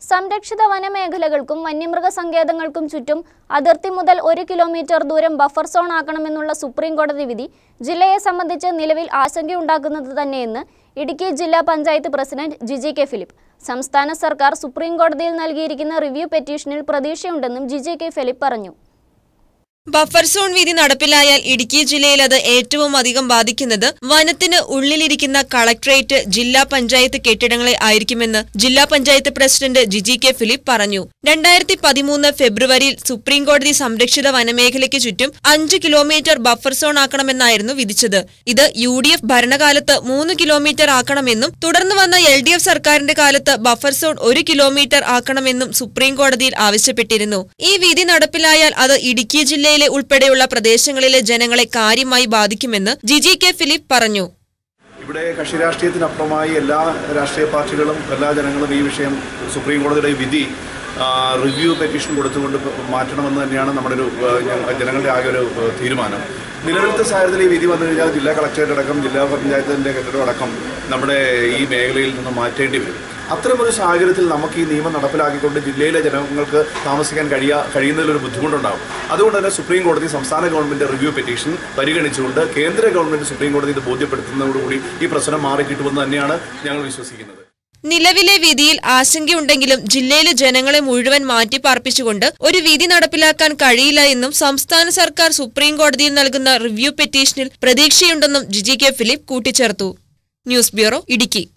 സംരക്ഷിത വനമേഖലകൾക്കും വന്യമൃഗ സങ്കേതങ്ങൾക്കും ചുറ്റും അതിർത്തി മുതൽ ഒരു കിലോമീറ്റർ ദൂരം ബഫർ സോൺ ആക്കണമെന്നുള്ള സുപ്രീം കോടതി വിധി ജില്ലയെ സംബന്ധിച്ച് നിലവിൽ ആശങ്കയുണ്ടാക്കുന്നത് തന്നെയെന്ന് ഇടുക്കി ജില്ലാ panchayat president Jiji K Philip സംസ്ഥാന സർക്കാർ സുപ്രീം കോടതിയിൽ നൽകിയിരിക്കുന്ന റിവ്യൂ പെറ്റീഷനിൽ പ്രതീക്ഷയുണ്ടെന്നും ജിജി കെ ഫിലിപ്പ് പറഞ്ഞു ബഫർ സോൺ വിധി നടപ്പിലായാൽ ഇടുക്കി ജില്ലയിൽ അത് ഏറ്റവും അധികം ബാധിക്കുന്നത് വനത്തിന് ഉള്ളിലിരിക്കുന്ന കളക്ടറേറ്റ് ജില്ലാ പഞ്ചായത്ത് കെട്ടിടങ്ങളെ ആയിരിക്കുമെന്ന് ജില്ലാ panchayat president Jiji K Philip പറഞ്ഞു രണ്ടായിരത്തി പതിമൂന്ന് ഫെബ്രുവരിയിൽ സുപ്രീം കോടതി സംരക്ഷിത വനമേഖലയ്ക്ക് ചുറ്റും അഞ്ച് കിലോമീറ്റർ ബഫർ സോൺ ആക്കണമെന്നായിരുന്നു വിധിച്ചത് ഇത് യു ഡി എഫ് ഭരണകാലത്ത് മൂന്ന് കിലോമീറ്റർ ആക്കണമെന്നും തുടർന്ന് വന്ന എൽ ഡി എഫ് സർക്കാരിന്റെ കാലത്ത് ബഫർ സോൺ ഒരു കിലോമീറ്റർ ആക്കണമെന്നും സുപ്രീം കോടതിയിൽ ആവശ്യപ്പെട്ടിരുന്നു ഈ വിധി നടപ്പിലായാൽ അത് ഇടുക്കി ജില്ലയിലെ ഉൾപ്പെടെയുള്ള പ്രദേശങ്ങളിലെ ജനങ്ങളെ കാര്യമായി ബാധിക്കുമെന്ന് ജിജി കെ ഫിലിപ്പ് പറഞ്ഞു ഇവിടെ കക്ഷി രാഷ്ട്രീയത്തിനപ്പുറമായി എല്ലാ രാഷ്ട്രീയ പാർട്ടികളും എല്ലാ ജനങ്ങളും ഈ വിഷയം സുപ്രീം കോടതിയുടെ വിധി ആ, റിവ്യൂ പെറ്റീഷൻ കൊടുത്തുകൊണ്ട് പ- മാറ്റണമെന്ന് തന്നെയാണ് നമ്മുടെ ഒരു ആ, ഞ- ജനങ്ങളുടെ ആകെ ഒരു ആ, തീരുമാനം നിലവിലത്തെ സാഹചര്യത്തിൽ ഈ വിധി വന്നു കഴിഞ്ഞാൽ ജില്ലാ കളക്ടറേറ്റ് അടക്കം ജില്ലാ പഞ്ചായത്തിൻ്റെ കെട്ടിടം അടക്കം നമ്മുടെ ഈ മേഖലയിൽ നിന്ന് മാറ്റേണ്ടി വരും അത്തരമൊരു സാഹചര്യത്തിൽ നമുക്ക് ഈ നിയമം നടപ്പിലാക്കിക്കൊണ്ട് ജില്ലയിലെ ജനങ്ങൾക്ക് താമസിക്കാൻ കഴിയാ കഴിയുന്നതിലൊരു ബുദ്ധിമുട്ടുണ്ടാകും അതുകൊണ്ട് തന്നെ സുപ്രീം കോടതി സംസ്ഥാന ഗവൺമെന്റ് റിവ്യൂ പെറ്റീഷൻ പരിഗണിച്ചുകൊണ്ട് കേന്ദ്ര ഗവൺമെന്റ് സുപ്രീം കോടതി ഇത് ബോധ്യപ്പെടുത്തുന്നതോടുകൂടി ഈ പ്രശ്നം മാറി കിട്ടുമെന്ന് തന്നെയാണ് ഞങ്ങൾ വിശ്വസിക്കുന്നത് നിലവിലെ വിധിയിൽ ആശങ്കയുണ്ടെങ്കിലും ജില്ലയിലെ ജനങ്ങളെ മുഴുവൻ മാറ്റിപ്പാർപ്പിച്ചുകൊണ്ട് ഒരു വിധി നടപ്പിലാക്കാൻ കഴിയില്ല എന്നും സംസ്ഥാന സർക്കാർ സുപ്രീം കോടതിയിൽ നൽകുന്ന റിവ്യൂ പെറ്റീഷനിൽ പ്രതീക്ഷയുണ്ടെന്നും ജിജി കെ ഫിലിപ്പ് കൂട്ടിച്ചേർത്തു ന്യൂസ് ബ്യൂറോ ഇടുക്കി